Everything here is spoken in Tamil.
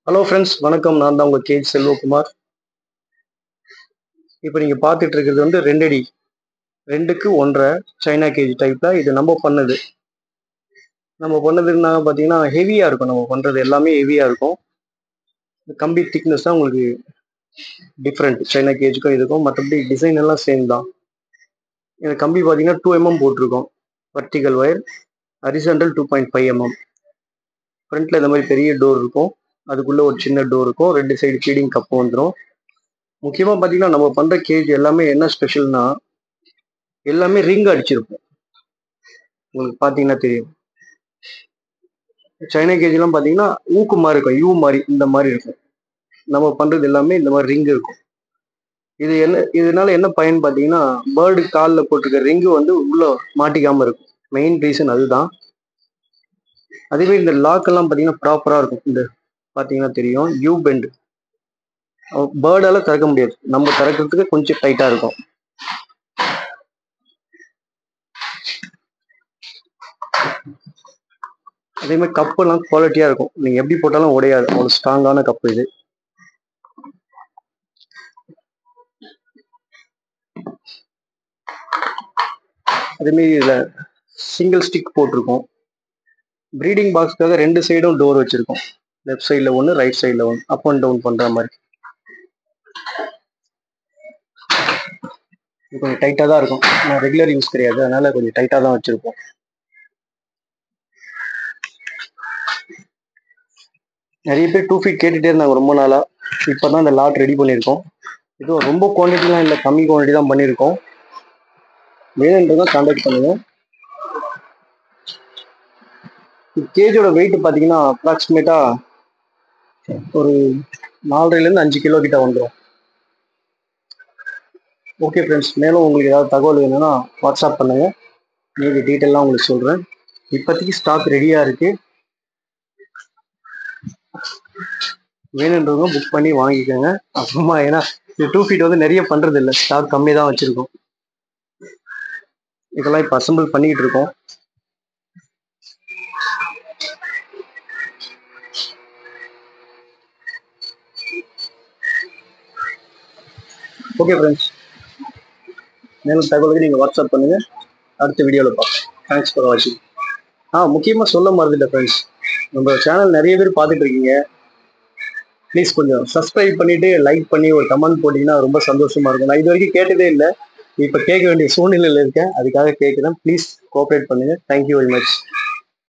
ஹலோ ஃப்ரெண்ட்ஸ் வணக்கம் நான் தான் உங்கள் கே செல்வகுமார் இப்போ நீங்கள் பார்த்துட்டு இருக்கிறது வந்து ரெண்டடி ரெண்டுக்கு ஒன்றரை சைனா கேஜி டைப்பில் இது நம்ம பண்ணது நம்ம பண்ணதுன்னா பார்த்தீங்கன்னா ஹெவியாக இருக்கும் நம்ம பண்ணுறது எல்லாமே ஹெவியாக இருக்கும் இந்த கம்பி திக்னஸ் தான் உங்களுக்கு டிஃப்ரெண்ட் சைனா கேஜுக்கும் இதுக்கும் மற்றபடி டிசைன் எல்லாம் சேம் தான் இந்த கம்பி பார்த்தீங்கன்னா டூ எம்எம் போட்டிருக்கோம் vertical wire horizontal two point five mm ஃப்ரண்ட்டில் இந்த மாதிரி பெரிய டோர் இருக்கும் அதுக்குள்ளே ஒரு சின்ன டோர் இருக்கும் ரெண்டு சைடு ஃபீடிங் கப்பு வந்துடும் முக்கியமாக பார்த்தீங்கன்னா நம்ம பண்ணுற கேஜ் எல்லாமே என்ன ஸ்பெஷல்னா எல்லாமே ரிங் அடிச்சிருப்போம் உங்களுக்கு பார்த்தீங்கன்னா தெரியும் சைனா கேஜ்லாம் பார்த்தீங்கன்னா ஊக்கு மாதிரி இருக்கும் யூ மாதிரி இந்த மாதிரி இருக்கும் நம்ம பண்ணுறது எல்லாமே இந்த மாதிரி ரிங் இருக்கும் இது என்ன இதனால என்ன பயன் பார்த்தீங்கன்னா பேர்டு காலில் போட்டிருக்க ரிங்கு வந்து உள்ள மாட்டிக்காமல் இருக்கும் மெயின் ரீசன் அதுதான் அதேவே இந்த லாக் எல்லாம் பார்த்தீங்கன்னா ப்ராப்பராக இருக்கும் இந்த பார்த்தீங்கன்னா தெரியும் யூ பெண்ட் பேர்டால திறக்க முடியாது நம்ம திறக்கிறதுக்கு கொஞ்சம் டைட்டாக இருக்கும் அதே மாதிரி கப்பெல்லாம் குவாலிட்டியாக இருக்கும் நீங்கள் எப்படி போட்டாலும் உடையாது அவ்வளோ ஸ்ட்ராங்கான கப்பு இது அதேமாரி இதில் சிங்கிள் ஸ்டிக் போட்டிருக்கோம் ப்ரீடிங் பாக்ஸ்க்காக ரெண்டு சைடும் டோர் வச்சுருக்கோம் லெஃப்ட் சைடில் ஒன்று ரைட் சைடில் ஒன்று அப் அண்ட் டவுன் பண்ணுற மாதிரி இது கொஞ்சம் டைட்டாக தான் இருக்கும் நான் ரெகுலர் யூஸ் கிடையாது அதனால கொஞ்சம் டைட்டாக தான் வச்சுருப்போம் நிறைய பேர் டூ ஃபீட் கேட்டுகிட்டே இருந்தாங்க ரொம்ப நாளாக இப்போ தான் இந்த லாட் ரெடி பண்ணியிருக்கோம் இதுவும் ரொம்ப குவான்டிட்டிலாம் இல்லை கம்மி குவான்டிட்டி தான் பண்ணியிருக்கோம் வேணுன்றதான் கான்டாக்ட் பண்ணுங்க கேஜோட வெயிட் பார்த்தீங்கன்னா அப்ராக்சிமேட்டாக ஒரு நாலரைலேருந்து அஞ்சு கிலோ கிட்ட வந்துடும் ஓகே ஃப்ரெண்ட்ஸ் மேலும் உங்களுக்கு ஏதாவது தகவல் வேணும்னா வாட்ஸ்அப் பண்ணுங்க மீதி டீட்டெயிலாம் உங்களுக்கு சொல்கிறேன் இப்போதைக்கு ஸ்டாக் ரெடியாக இருக்கு வேணுன்றவங்க புக் பண்ணி வாங்கிக்கோங்க அப்புறமா ஏன்னா இது டூ ஃபீட் வந்து நிறைய பண்ணுறது இல்லை ஸ்டாக் கம்மி தான் வச்சுருக்கோம் இதெல்லாம் இப்போ அசம்பிள் பண்ணிக்கிட்டு இருக்கோம் ஓகே ஃப்ரெண்ட்ஸ் மேலும் தகவலுக்கு நீங்கள் வாட்ஸ்அப் பண்ணுங்கள் அடுத்த வீடியோவில் பார்ப்போம் தேங்க்ஸ் ஃபார் வாட்சிங் ஆ முக்கியமாக சொல்ல மறந்துட்டேன் ஃப்ரெண்ட்ஸ் நம்ம சேனல் நிறைய பேர் பார்த்துட்டு இருக்கீங்க ப்ளீஸ் கொஞ்சம் சப்ஸ்கிரைப் பண்ணிவிட்டு லைக் பண்ணி ஒரு கமெண்ட் போட்டிங்கன்னா ரொம்ப சந்தோஷமாக இருக்கும் நான் இது வரைக்கும் கேட்டதே இல்லை இப்போ கேட்க வேண்டிய சூழ்நிலையில் இருக்கேன் அதுக்காக கேட்குறேன் ப்ளீஸ் கோஆப்ரேட் பண்ணுங்கள் தேங்க்யூ வெரி மச்